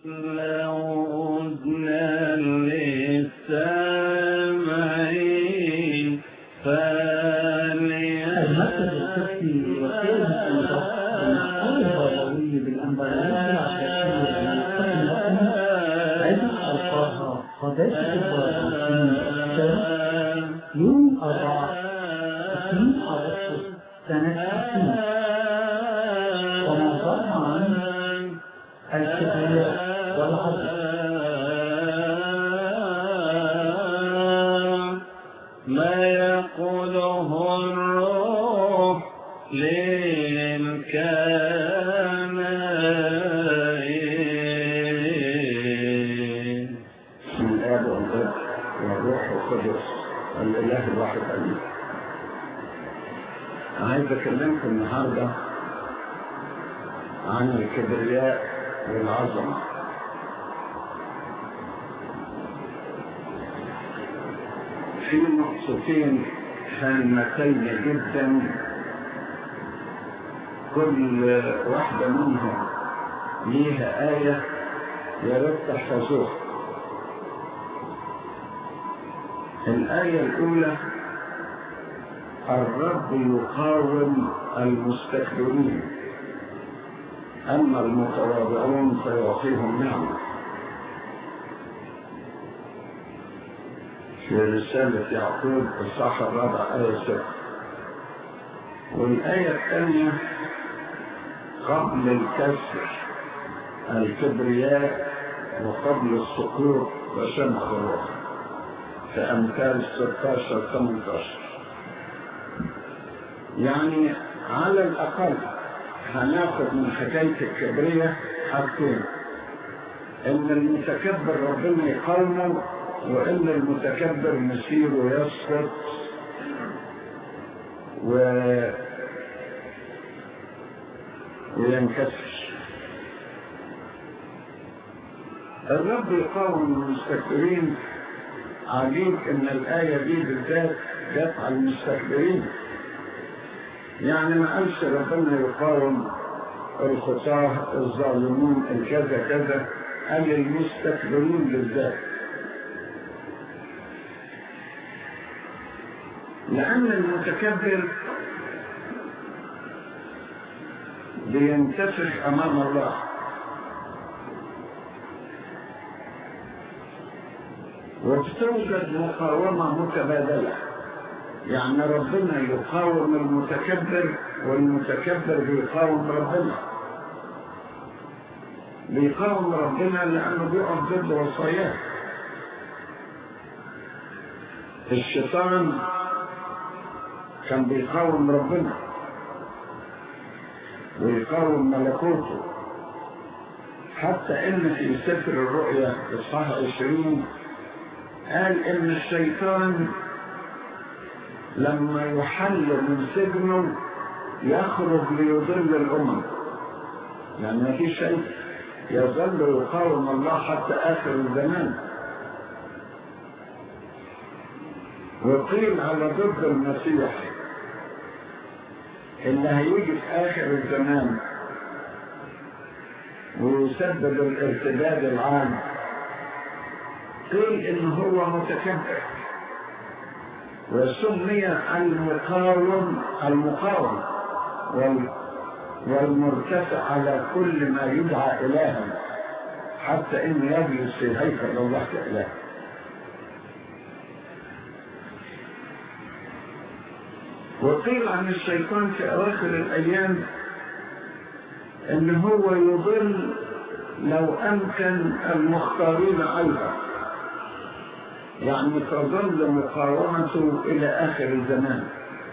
له أذنا للسامعين المركز الطبي وسائل الأوضاع المحور البابوي بالأنبارية العشاشية للمستقبل الوطني عدة ألقاها قداسة البابا في الشرق يوم 4 2 أغسطس سنة 50 وموضوعها عن الكبرياء والعدل ما يقوله الروح للكنائن من الآب والابن والروح القدس الإله الواحد آمين. عايز أكلمكم النهاردة عن الكبرياء والعظمة. في نقطتين هامتين جدا كل واحدة منهم ليها آية يا ريت تحفظوها. الآية الأولى الرب يقاوم المستكبرين أما المتواضعون فيعطيهم نعمة في رسالة يعقوب الصح الرابع آية ستة والآية الثانية قبل الكسر الكبرياء وقبل السقوط وشمخ الروح في أمثال 16 18 يعني على الأقل هناخد من حكاية الكبرية حاجتين إن المتكبر ربنا يقاومه وإن المتكبر مسيره يسقط و وينكسر الرب يقاوم المستكبرين عجيب ان الآية دي بالذات جت على المستكبرين يعني ما قالش ربنا يقاوم الخطاة الظالمين الكذا كذا قال المستكبرين بالذات لأن المتكبر بينتفخ أمام الله وبتوجد مقاومة متبادلة يعني ربنا يقاوم المتكبر والمتكبر بيقاوم ربنا بيقاوم ربنا لأنه بيقف ضد وصاياه الشيطان كان بيقاوم ربنا ويقاوم ملكوته حتى ان في سفر الرؤيا اصحاح 20 قال ان الشيطان لما يحل من سجنه يخرج ليضل الامم يعني ما فيش شيء يظل يقاوم الله حتى اخر الزمان وقيل على ضد المسيح اللي هيجي في اخر الزمان ويسبب الارتداد العام قيل ان هو متكبر وسمي المقاوم المقاوم وال والمرتفع على كل ما يدعى إلها حتى إنه يجلس في هيكل الله كإله وقيل عن الشيطان في أواخر الأيام إن هو يضل لو أمكن المختارين أيضا يعني تظل مقاومته إلى آخر الزمان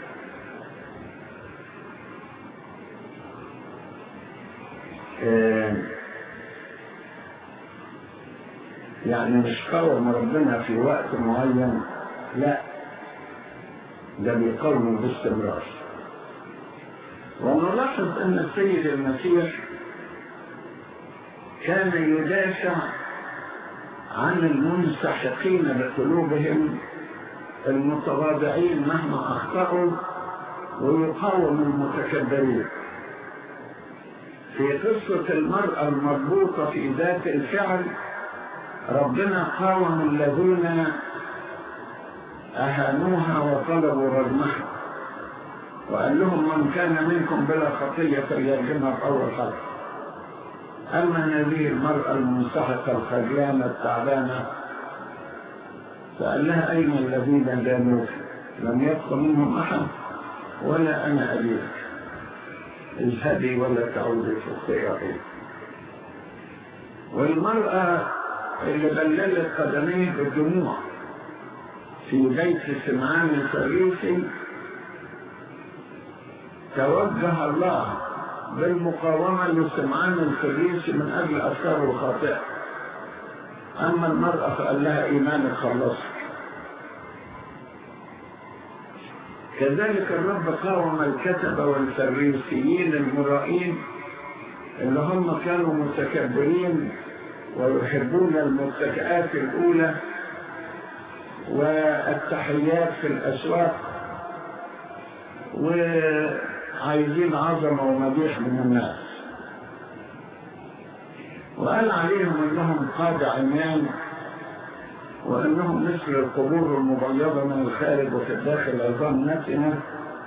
يعني مش قاوم ربنا في وقت معين لا ده بيقاوم باستمرار ونلاحظ ان السيد المسيح كان يدافع عن المنسحقين بقلوبهم المتواضعين مهما اخطاوا ويقاوم المتكبرين في قصة المرأة المربوطة في ذات الفعل ربنا قاوم الذين أهانوها وطلبوا رجمها وقال لهم من كان منكم بلا خطية فليرجمها في أول خلق أما هذه المرأة المنسحقة الخجلانة التعبانة فقال لها أين الذين دانوك لم يبق منهم أحد ولا أنا أبيك اذهبي ولا تعودي في الخيرين والمرأة اللي بللت قدميه بالدموع في بيت سمعان الفريسي توجه الله بالمقاومة لسمعان الفريسي من أجل أفكاره الخاطئة أما المرأة فقال لها إيمانك خلصك كذلك الرب قاوم الكتبة والفريسيين المرائين اللي هم كانوا متكبرين ويحبون المتكئات الأولى والتحيات في الأسواق وعايزين عظمة ومديح من الناس وقال عليهم انهم قاد عميان وانهم مثل القبور المبيضة من الخارج وفي الداخل عظام نتنة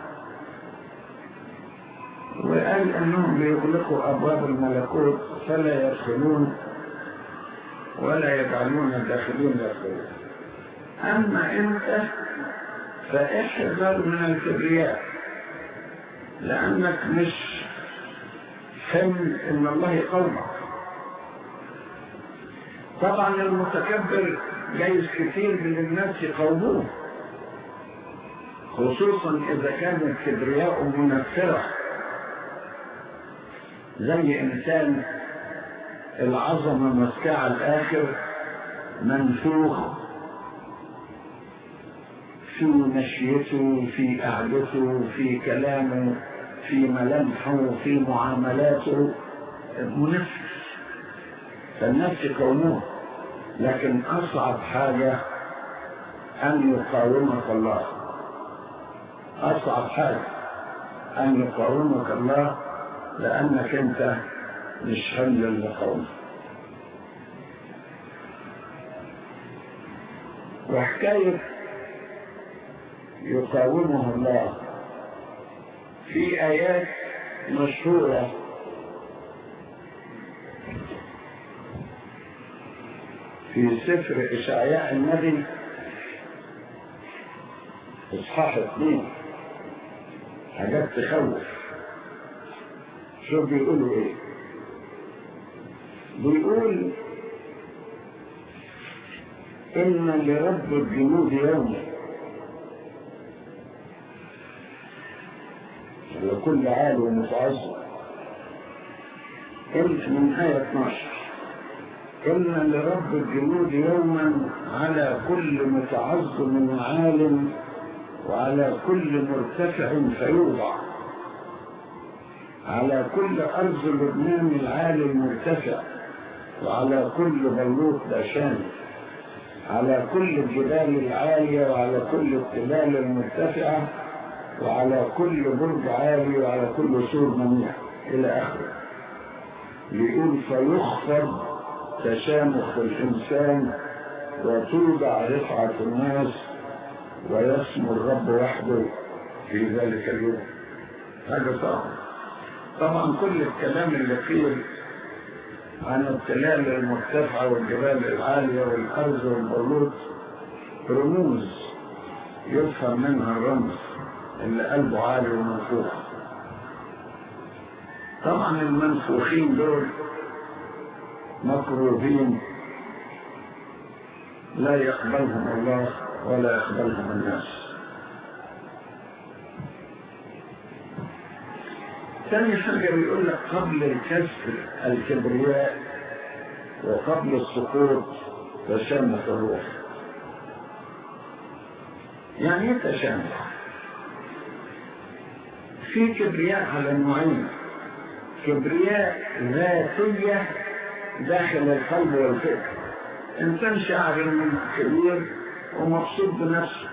وقال انهم بيغلقوا ابواب الملكوت فلا يدخلون ولا يجعلون الداخلين يدخلون اما انت فاحذر من الكبرياء لانك مش فهم ان الله يقومك طبعا المتكبر جايز كثير من الناس يقوموه خصوصا اذا كان الكبرياء منفرة زي انسان العظمة مسكاة على الاخر منفوخ في مشيته في قعدته في كلامه في ملامحه في معاملاته منفس فالناس يقوموه لكن أصعب حاجة أن يقاومك الله أصعب حاجة أن يقاومك الله لأنك أنت مش حمل لقومك وحكاية يقاومها الله في آيات مشهورة في سفر إشعياء النبي إصحاح اثنين حاجات تخوف شو بيقولوا إيه بيقول إن لرب الجنود يوما لكل عال ومتعظم قلت من آية 12 إن لرب الجنود يوما على كل متعظم عال وعلى كل مرتفع فيوضع على كل أرض لبنان العالي المرتفع وعلى كل بلوط باشان على كل الجبال العالية وعلى كل التلال المرتفعة وعلى كل برج عالي وعلى كل سور منيع إلى آخره يقول فيخفض تشامخ الإنسان وتوضع رفعة الناس ويسمو الرب وحده في ذلك اليوم هذا صعب طبعا كل الكلام اللي قيل عن التلال المرتفعة والجبال العالية والأرض والبلوط رموز يفهم منها الرمز اللي قلبه عالي ومنفوخ طبعا المنفوخين دول مكروهين لا يقبلهم الله ولا يقبلهم الناس ثاني حاجة بيقول لك قبل الكسر الكبرياء وقبل السقوط تشامخ الروح يعني ايه تشامخ؟ في كبرياء على نوعين كبرياء ذاتية داخل القلب والفكر انسان شاعر انه كبير ومبسوط بنفسه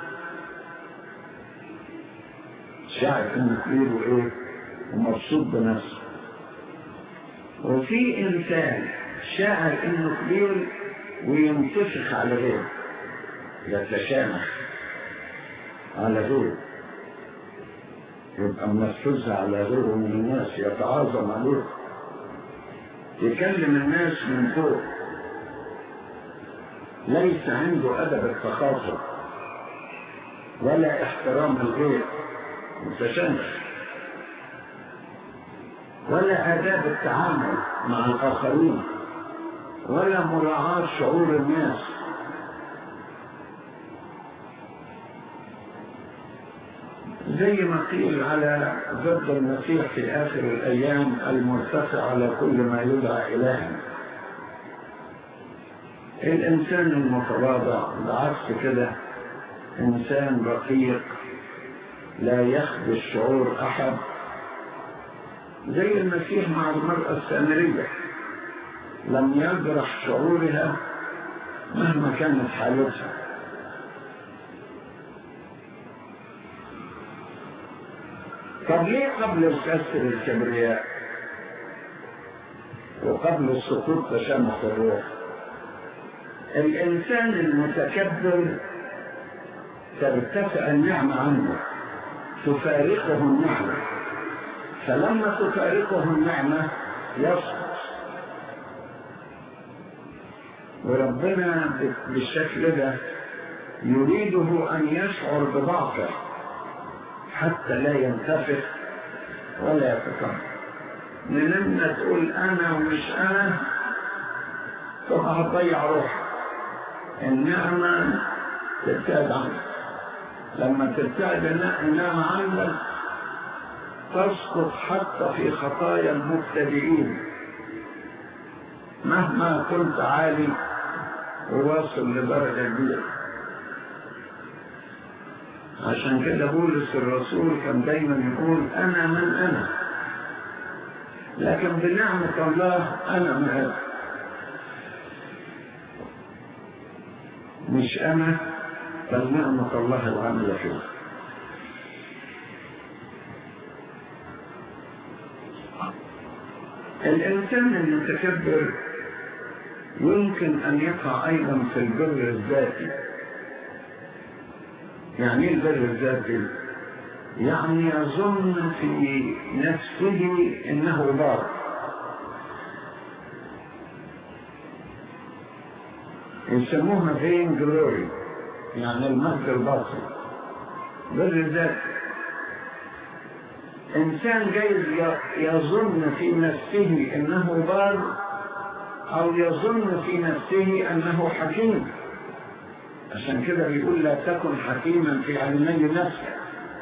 شاعر انه كبير وايه ومبسوط بنفسه وفي إنسان شاعر إنه كبير وينتفخ على غيره يتشامخ على غيره يبقى منفذها على غيره من الناس يتعاظم عليه يكلم الناس من فوق ليس عنده أدب التخاطب ولا احترام الغير متشامخ ولا آداب التعامل مع الآخرين ولا مراعاة شعور الناس زي ما قيل على ضد المسيح في آخر الأيام المرتفع على كل ما يدعى إلها الإنسان المتواضع بالعكس كده إنسان رقيق لا يخدش شعور أحد زي المسيح مع المرأة السامرية لم يجرح شعورها مهما كانت حالتها طب ليه قبل الكسر الكبرياء وقبل السقوط تشمخ الروح الإنسان المتكبر ترتفع النعمة عنه تفارقه النعمة فلما تفارقه النعمة يسقط وربنا بالشكل ده يريده أن يشعر بضعفه حتى لا ينتفخ ولا يتكبر من لما تقول أنا ومش أنا تبقى هتضيع روحك النعمة تبتعد عنك لما تبتعد النعمة عنك تسقط حتى في خطايا المبتدئين مهما كنت عالي وواصل لدرجة كبيرة عشان كده بولس الرسول كان دايما يقول أنا من أنا لكن بنعمة الله أنا معك مش أنا بل نعمة الله العاملة فيه الإنسان المتكبر يمكن أن يقع أيضا في البر الذاتي يعني ايه البر الذاتي؟ يعني يظن في نفسه انه بار يسموها فين جلوري يعني المجد الباطل بر الذاتي انسان جايز يظن في نفسه انه بار او يظن في نفسه انه حكيم عشان كده بيقول لا تكن حكيما في عيني نفسك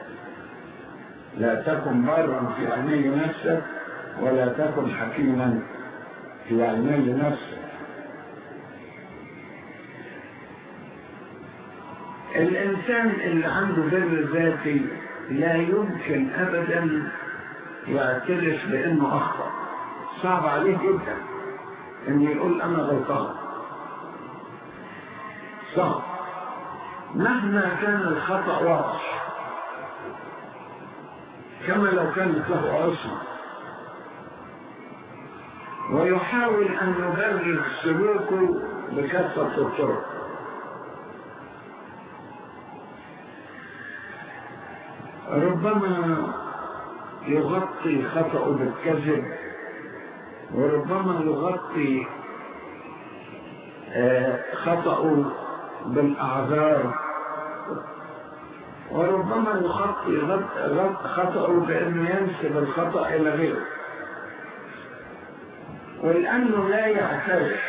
لا تكن برا في عيني نفسك ولا تكن حكيما في عيني نفسك الإنسان اللي عنده بر ذاتي لا يمكن أبدا يعترف بأنه أخطأ صعب عليه جدا أن يقول أنا غلطان صعب مهما كان الخطأ واضح كما لو كانت له عصمة ويحاول أن يبرر سلوكه بكثرة الطرق ربما يغطي خطأه بالكذب وربما يغطي خطأه بالأعذار وربما يخطي خطأه بأنه ينسب الخطأ إلى غيره ولأنه لا يعترف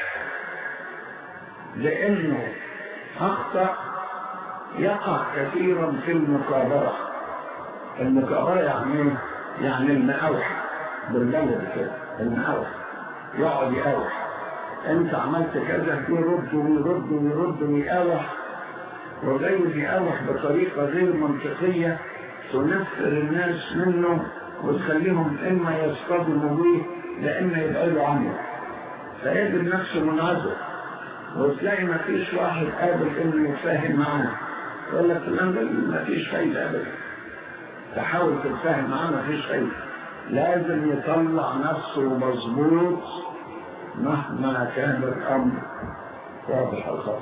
لأنه أخطأ يقع كثيرا في المكابرة المكابرة يعني ايه؟ يعني المقاوحة بالبلد كده المقاوحة يقعد يقاوح انت عملت كذا يرد ويرد ويرد ويقاوح وغير يقاوح بطريقة غير منطقية تنفر الناس منه وتخليهم إما يصطدموا به لإما يبعدوا عنه فيجد نفسه منعزل وتلاقي ما فيش واحد قابل إنه يتفاهم معاه يقول لك فلان ده ما فيش فايدة أبدا تحاول تتفاهم معاه ما فيش فايدة لازم يطلع نفسه مظبوط مهما كان الأمر واضح الخط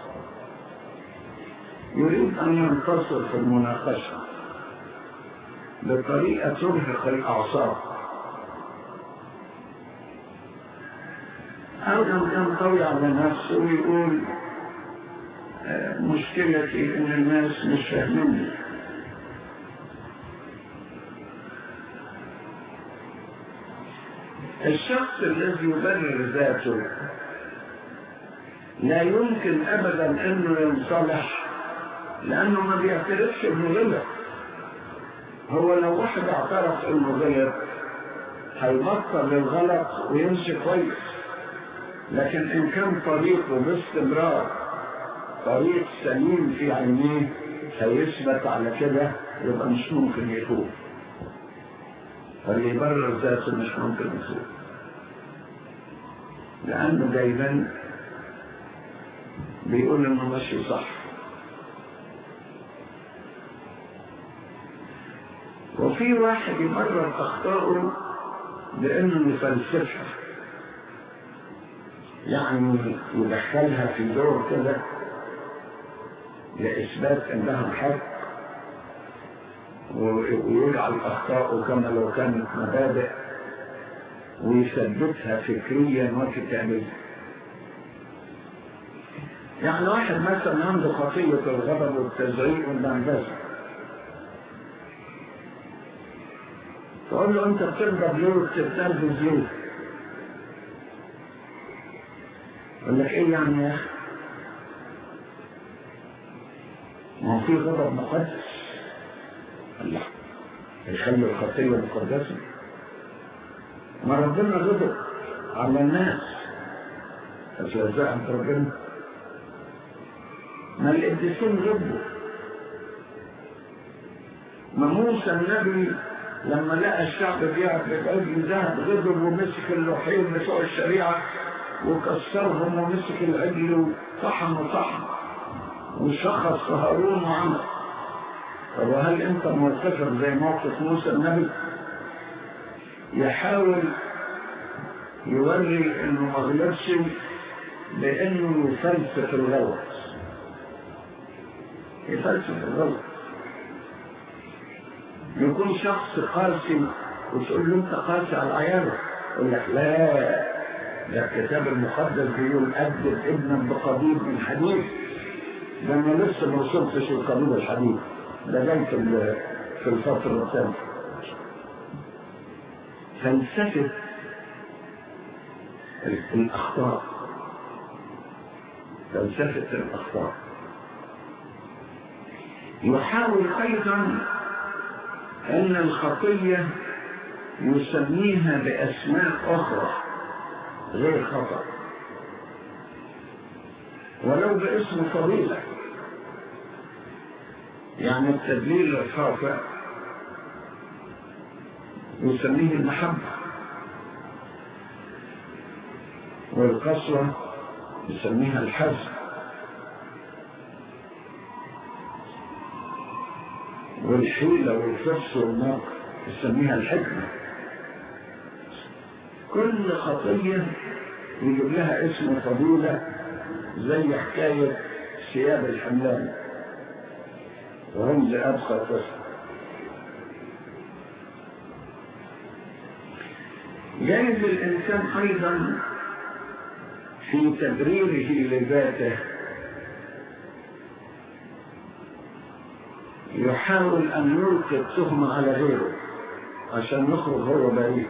يريد أن ينتصر في المناقشة بطريقة ترهق الأعصاب أو أن ينطوي على نفسه ويقول آه، مشكلتي إن الناس مش فاهميني الشخص الذي يبرر ذاته لا يمكن ابدا انه ينصلح لانه ما بيعترفش انه غلط هو لو واحد اعترف انه غلط هيبطل الغلط ويمشي كويس لكن ان كان طريقه باستمرار طريق سليم في عينيه هيثبت على كده يبقى مش ممكن يتوب فاللي يبرر ذاته مش ممكن يتوب لأنه دايما بيقول إنه ماشي صح وفي واحد يبرر أخطائه بإنه يفلسفها يعني يدخلها في دور كده لإثبات إنها حق ويجعل أخطاءه كما لو كانت مبادئ ويثبتها فكريا وكتابيا يعني واحد مثلا عنده خطية الغضب والتزعيق والدنبسة تقول له انت بتغضب ليه وبتتنرفز ليه؟ يقول لك ايه يعني يا اخي؟ ما هو في غضب مقدس الله يخلي الخطية مقدسة ما ربنا غضب على الناس فجزاء عند ربنا ما القديسين غضبوا ما موسى النبي لما لقى الشعب بيعبد عجل ذهب غضب ومسك اللوحين بتوع الشريعة وكسرهم ومسك العجل وطحن وطحن وشخص هارون وعمل طب وهل انت موقفك زي موقف موسى النبي يحاول يوري انه ما غلطش بانه يفلسف الغلط يفلسف الغلط يكون شخص قاسي وتقول له انت قاسي على عيالك يقول لك لا ده الكتاب المقدس بيقول أدب ابنا بقضيب من حديد ده انا لسه ما وصلتش لقضيب الحديد ده جاي في ال- في الفترة الثانية فلسفة ال- الأخطاء فلسفة الأخطاء يحاول أيضا أن الخطية يسميها بأسماء أخرى غير خطأ ولو باسم فضيلة يعني التدليل الخاطئ يسميه المحبة والقسوة يسميها الحزن والحيلة والفرس والنار يسميها الحكمة كل خطية يجيب لها اسم فضيلة زي حكاية ثياب الحملان ورمز أبخر فسر جايز الإنسان أيضا في تبريره لذاته يحاول أن يلقي التهمة على غيره عشان يخرج هو بريء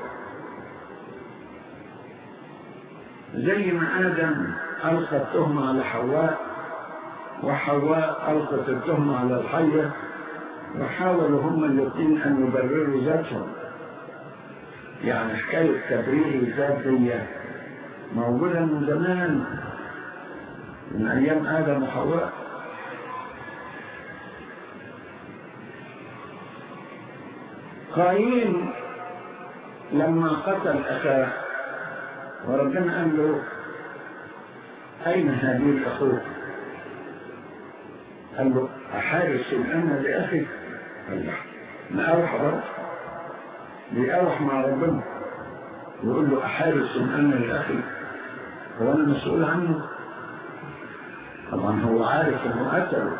زي ما آدم ألقى التهمة على حواء وحواء ألقت التهمة على الحية وحاولوا هما الاثنين أن يبرروا ذاتهم يعني حكاية تبرير الذات دي موجودة من زمان من أيام آدم وحواء قايين لما قتل أخاه وربنا قال له أين هابيل أخوك؟ قال له أحارس أنا لأخي؟ قال له ما أروح برضه بيقاوح مع ربنا يقول له أحارس أنا لأخي هو أنا مسؤول عنه طبعا هو عارف انه قتله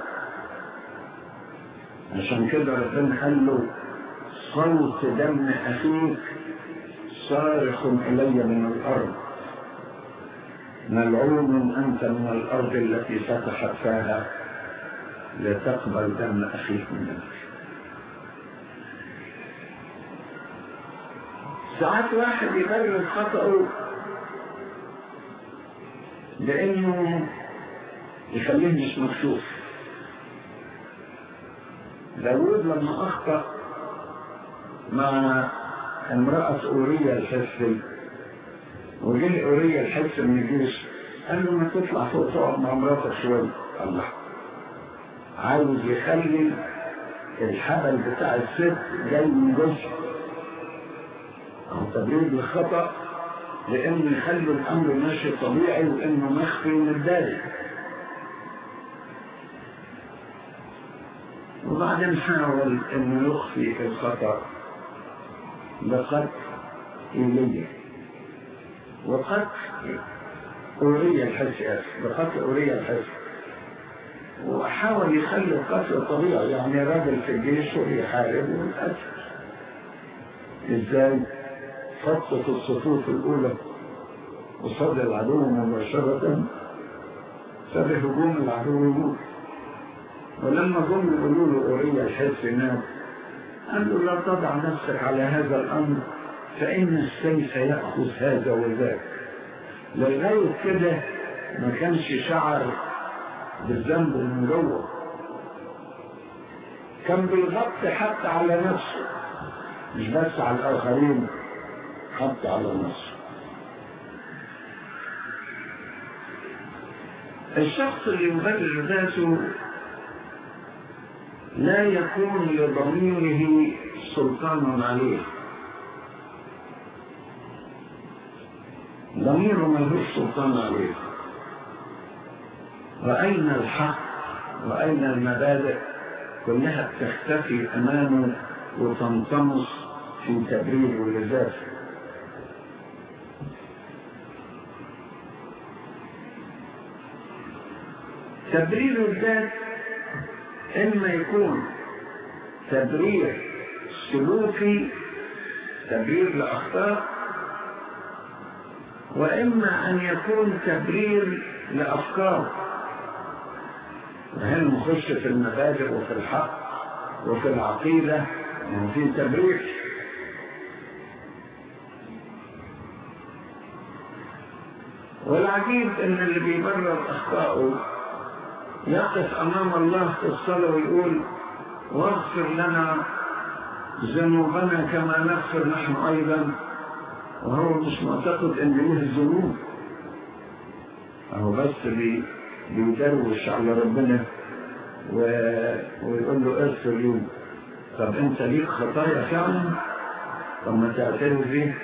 عشان كده ربنا قال له صوت دم اخيك صارخ الي من الارض ملعون انت من الارض التي فتحت فيها لتقبل دم اخيك منك ساعات واحد يبرر خطأه لانه يخليه مش مكشوف داود لما أخطأ مع امرأة أورية الحسي وجه أورية الحسي من الجيش قال له ما تطلع فوق تقعد مع مراتك شوية الله عاوز يخلي الحبل بتاع الست جاي من جزء أو تبرير للخطأ لأنه يخلي الأمر ماشي طبيعي وإنه مخفي ومتضايق وبعدين حاول انه يخفي الخطأ بقتل إيليا وقتل أورية الحسي آسف بقتل أورية الحسي وحاول يخلي القتل طبيعي يعني راجل في الجيش ويحارب ويتقتل ازاي خطة الصفوف الأولى وصد العدو مباشرة سر هجوم العدو يموت ولما جم يقولوا له أوريا الحس نام قال له لا تضع نفسك على هذا الأمر فإن السيف يأخذ هذا وذاك لغاية كده ما كانش شعر بالذنب من جوه كان بيغطي حتى على نفسه مش بس على الآخرين حتى على نفسه الشخص اللي يبرر ذاته لا يكون لضميره سلطان عليه ضميره ملوش سلطان عليه وأين الحق وأين المبادئ كلها تختفي أمامه وتنطمس في تبرير لذاته تبرير الذات إما يكون تبرير سلوكي تبرير لأخطاء وإما أن يكون تبرير لأفكار وهنا نخش في المبادئ وفي الحق وفي العقيدة وفي تبرير والعجيب ان اللي بيبرر اخطائه يقف امام الله في الصلاة ويقول واغفر لنا ذنوبنا كما نغفر نحن ايضا وهو مش معتقد ان له الذنوب هو بس بي بيدروش على ربنا و... ويقول له اغفر لي طب انت ليك خطايا فعلا طب ما تعترف بيه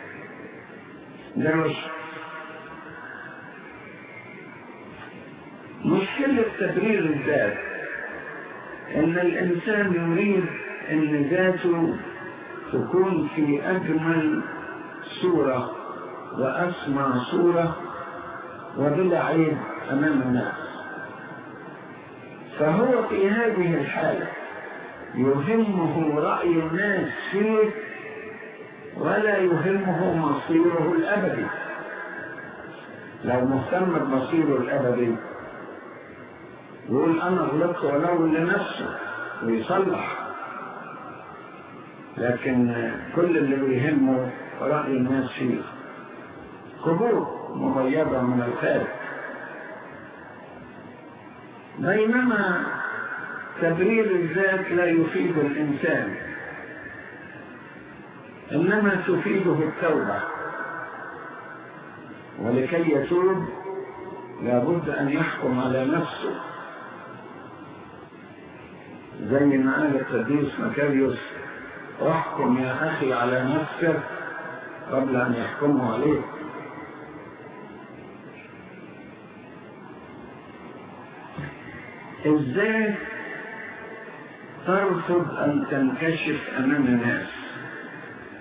دروش مشكلة تبرير الذات ان الانسان يريد ان ذاته تكون في اجمل صورة واسمى صورة وبلا عيب امام الناس فهو في هذه الحالة يهمه رأي الناس فيه ولا يهمه مصيره الأبدي لو مهتم بمصيره الأبدي يقول أنا غلطت ولو لنفسه ويصلح لكن كل اللي بيهمه رأي الناس فيه قبور مغيبة من الخارج بينما تبرير الذات لا يفيد الإنسان إنما تفيده التوبة ولكي يتوب لابد أن يحكم على نفسه زي ما قال القديس مكاريوس احكم يا أخي على نفسك قبل أن يحكموا عليك ازاي ترفض ان تنكشف امام الناس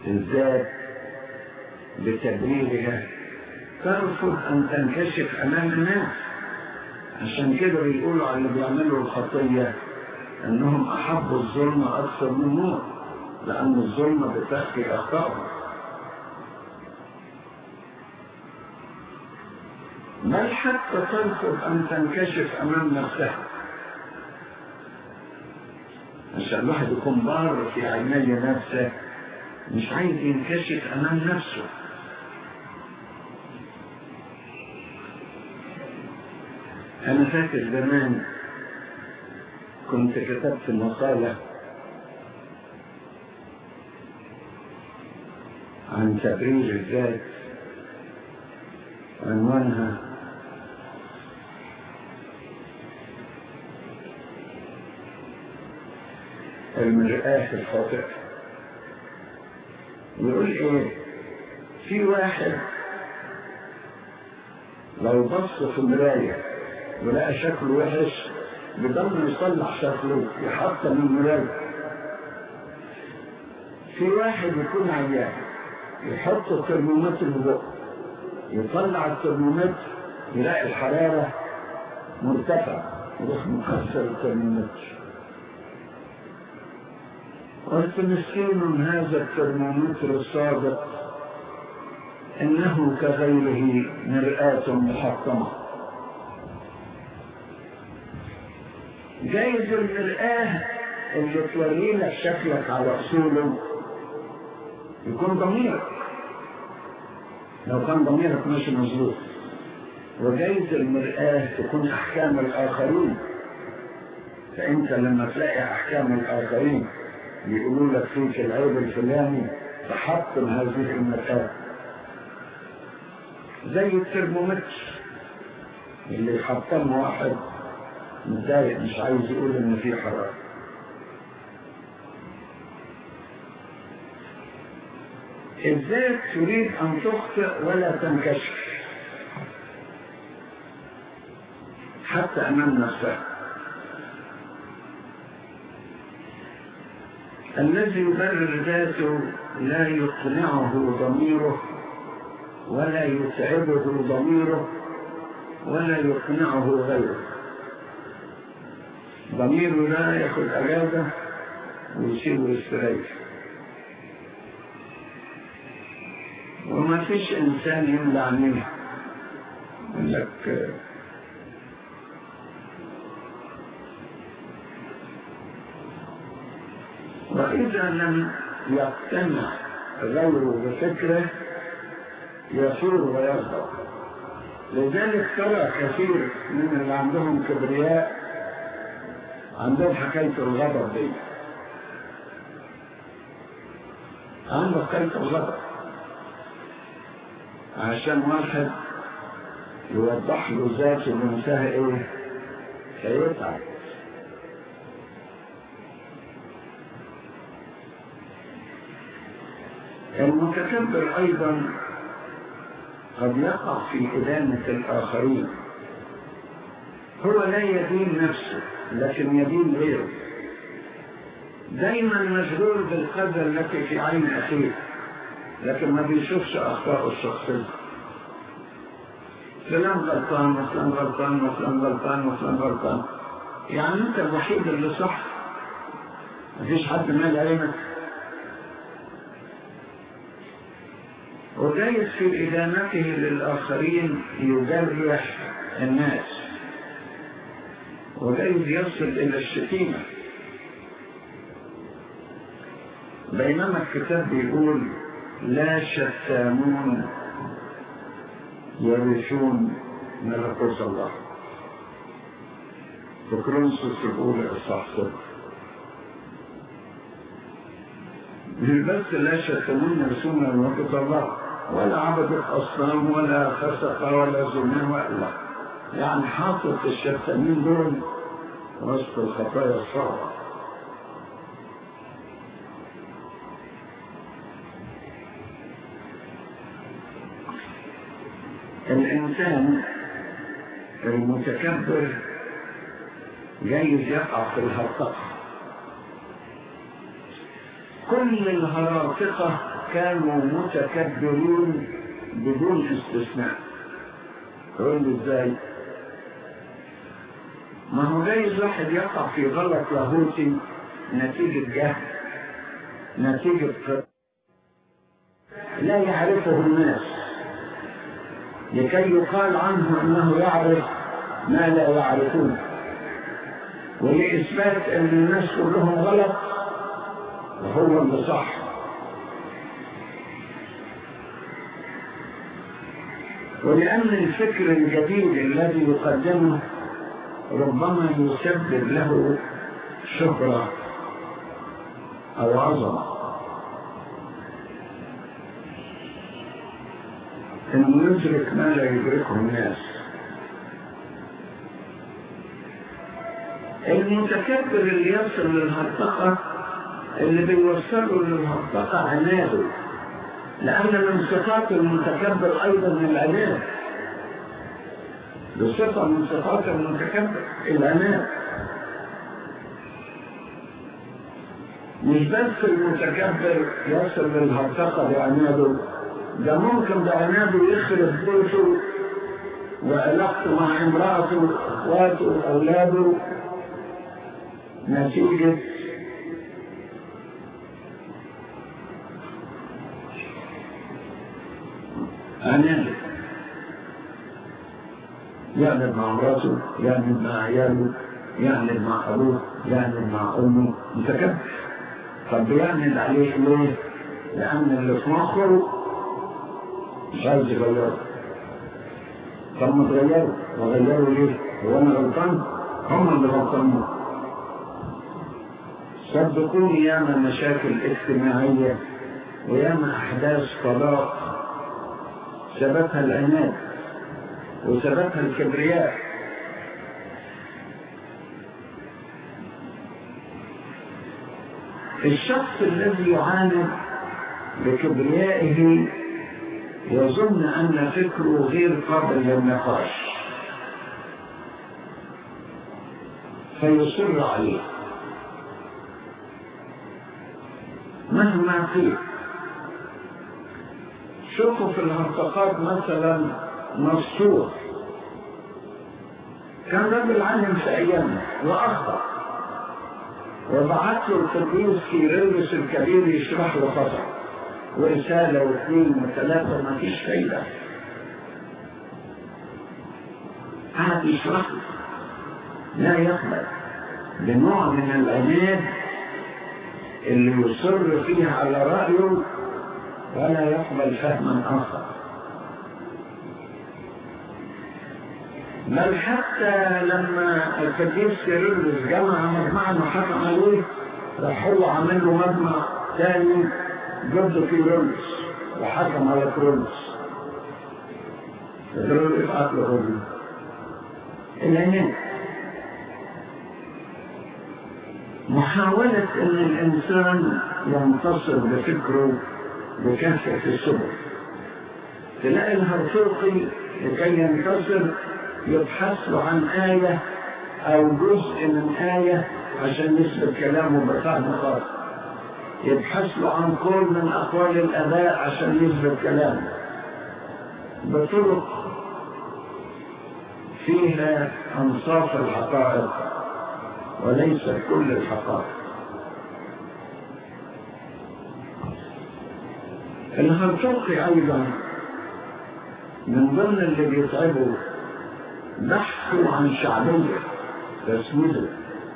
الذات بتبريرها ترفض أن تنكشف أمام الناس عشان كده بيقولوا على اللي بيعملوا الخطية أنهم أحبوا الظلم أكثر من النور لأن الظلم بتخفي أخطائهم بل حتى ترفض أن تنكشف أمام نفسها عشان الواحد يكون بار في عيني نفسه مش عايز ينكشف أمام نفسه أنا فاكر زمان كنت كتبت مقالة عن تبرير الذات عنوانها المرآة الخاطئة يقول ايه في واحد لو بص في المراية ولقى شكله وحش بضل يصلح شكله يحطم المراية في واحد يكون عيان يحط الترمومتر في بقه يطلع الترمومتر يلاقي الحرارة مرتفعة يروح مكسر الترمومتر قلت مسكين هذا الترمومتر الصادق إنه كغيره مرآة محطمة جايز المرآة اللي توري لك شكلك على أصوله يكون ضميرك لو كان ضميرك ماشي مظبوط وجايز المرآة تكون أحكام الآخرين فأنت لما تلاقي أحكام الآخرين يقولوا لك فيك العيب الفلاني تحطم هذه المرآة زي الترمومتر اللي يحطمه واحد متضايق مش عايز يقول ان في حرارة الذات تريد ان تخطئ ولا تنكشف حتى امام نفسها الذي يبرر ذاته لا يقنعه ضميره ولا يتعبه ضميره ولا يقنعه غيره ضميره لا ياخد اجازه ويسيبه يستريح وما فيش انسان يملى عنيه يقول لك واذا لم يقتنع غيره بفكره يصير ويغضب لذلك ترى كثير من اللي عندهم كبرياء عندهم حكاية الغضب دي عنده حكاية الغضب عشان واحد يوضح له ذاته بمنتهى ايه فيتعب المتكبر ايضا قد يقع في إدانة الآخرين هو لا يدين نفسه لكن يدين غيره دايما مشغول بالقدر التي في عين أخيه لكن ما بيشوفش أخطاءه الشخصية فلان غلطان وفلان غلطان وفلان غلطان وفلان غلطان يعني أنت الوحيد اللي صح مفيش حد مال عينك وجايز في إدانته للآخرين يجرح الناس وجايز يصل إلى الشتيمة بينما الكتاب بيقول لا شتامون يرثون ملكوت الله في كرونسوس الأولى إصحاح صفر مش بس لا شتمون يرثون ملكوت الله ولا عبدت أصنام ولا خسق ولا زنا ولا يعني حاطط الشتامين دول وسط الخطايا الصعبة الإنسان المتكبر جايز يقع في الهرطقة كل الهراطقة كانوا متكبرين بدون استثناء تقول لي ازاي ما هو جايز واحد يقع في غلط لاهوتي نتيجة جهل نتيجة لا يعرفه الناس لكي يقال عنه انه يعرف ما لا يعرفون ولإثبات ان الناس كلهم غلط وهو اللي صح ولأن الفكر الجديد الذي يقدمه ربما يسبب له شهرة أو عظمة إنه يدرك ما لا يدركه الناس المتكبر اللي يصل للهرطقة اللي بيوصله للهرطقة عناده لأن من صفات المتكبر أيضا العناد بصفة من صفات المتكبر العناد مش بس المتكبر يصل للهرطقة بعناده ده ممكن بعناده يخرب بيته وعلاقته مع امرأته واخواته وأولاده نتيجة عناده يعمل مع مراته يعمل مع عياله يعمل مع أبوه يعمل مع أمه متكبر طب بيعمل عليه ليه؟ لأن اللي في مخه مش عايز يغيره طب ما تغيره وغيره ليه؟ هو أنا غلطان؟ هم اللي غلطانين صدقوني ياما مشاكل اجتماعية وياما أحداث طلاق سببها العناد وسببها الكبرياء الشخص الذي يعاند بكبريائه يظن أن فكره غير قابل للنقاش فيصر عليه مهما قيل شوفوا في الهرطقات مثلا نصور كان رجل علم في ايامه واخطا وبعت له القديس كيرلس الكبير يشرح له خطا ورساله واثنين وثلاثه ما فيش فايده قعد يشرح له لا يقبل بنوع من العناد اللي يصر فيه على رايه ولا يقبل فهما آخر بل حتى لما القديس كيرلس جمع مجمعا وحكم عليه راح هو عمل له مجمع ثاني ضد كيرلس وحكم على كيرلس كيرلس قتل الرجل العناد محاولة أن الإنسان ينتصر بفكره بكافة السبل تلاقي الهرطوقي لكي ينتصر يبحث له عن آية أو جزء من آية عشان يثبت كلامه بفهم خاص يبحث له عن قول من أقوال الآباء عشان يثبت كلامه بطرق فيها أنصاف الحقائق وليس كل الحقائق الهرطوقي أيضا من ضمن اللي بيتعبوا بحثوا عن شعبية تسويده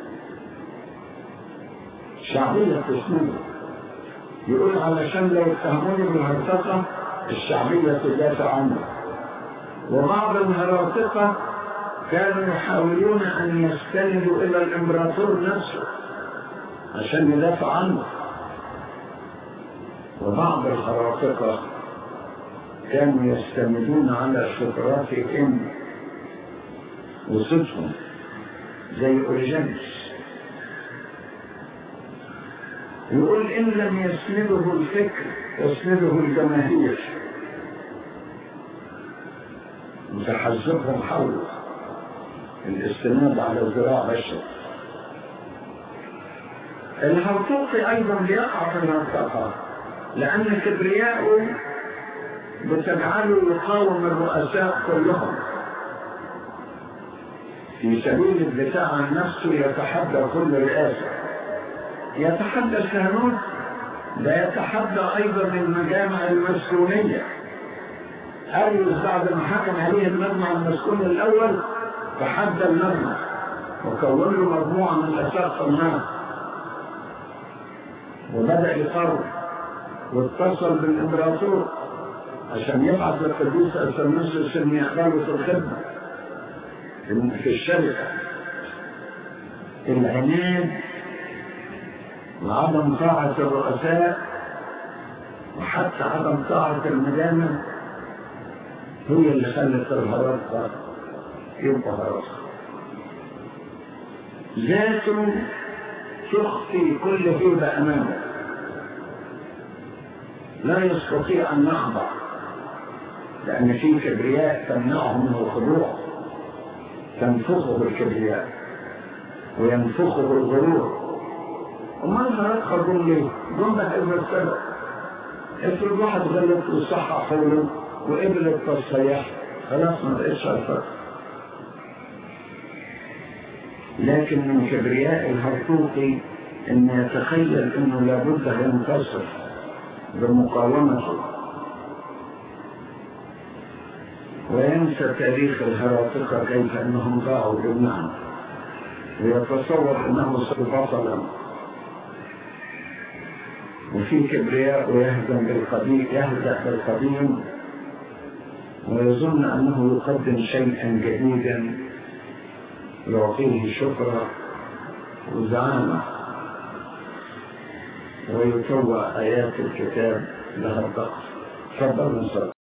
شعبية تسويده يقول علشان لو اتهموني بالهرطقة الشعبية تدافع عنه وبعض الهراطقة كانوا يحاولون أن يستندوا إلى الإمبراطور نفسه عشان يدافع عنه وبعض الخرافقة كانوا يستندون على خبراتهم وصدقهم زي أوريجانس يقول إن لم يسنده الفكر يسنده الجماهير متحزبهم حوله الاستناد على الذراع بشر الهرطوقي أيضا بيقع في الهرطقة لأن كبرياءه بتجعله يقاوم الرؤساء كلهم في سبيل الدفاع عن نفسه يتحدى كل رئاسة يتحدى الكهنوت ده يتحدى أيضا المجامع المسكونية أريوس بعد ما حكم عليه المجمع المسكون الأول تحدى المجمع وكون له مجموعة من الأساقفة الناس وبدأ يقرر واتصل بالإمبراطور عشان يبعث للقديس أرسنوس أن يقبله في الخدمة في الشركة العناد وعدم طاعة الرؤساء وحتى عدم طاعة المجامع هي اللي خلت الهرطة يبقى هرطة ذاته تخفي كل هيبة أمامه لا يستطيع أن يخضع لأن في كبرياء تمنعه من الخضوع تنفخه الكبرياء وينفخه الغرور وما هرطة دول ليه؟ دول ده هيبقى السبب افرض واحد غلط وصحح حوله وقبل التصحيح خلاص ما بقتش الفرق لكن من كبرياء الهرطوقي ان يتخيل انه لابد ينتصر بمقاومته وينسى تاريخ الهراطقة كيف انهم ضاعوا جميعا ويتصور انه بطلا وفي كبرياء ويهزم بالقديم يهزأ بالقديم ويظن أنه يقدم شيئا جديدا يعطيه شكرا وزعامة ويتوى آيات الكتاب لها الضغط تفضل نصر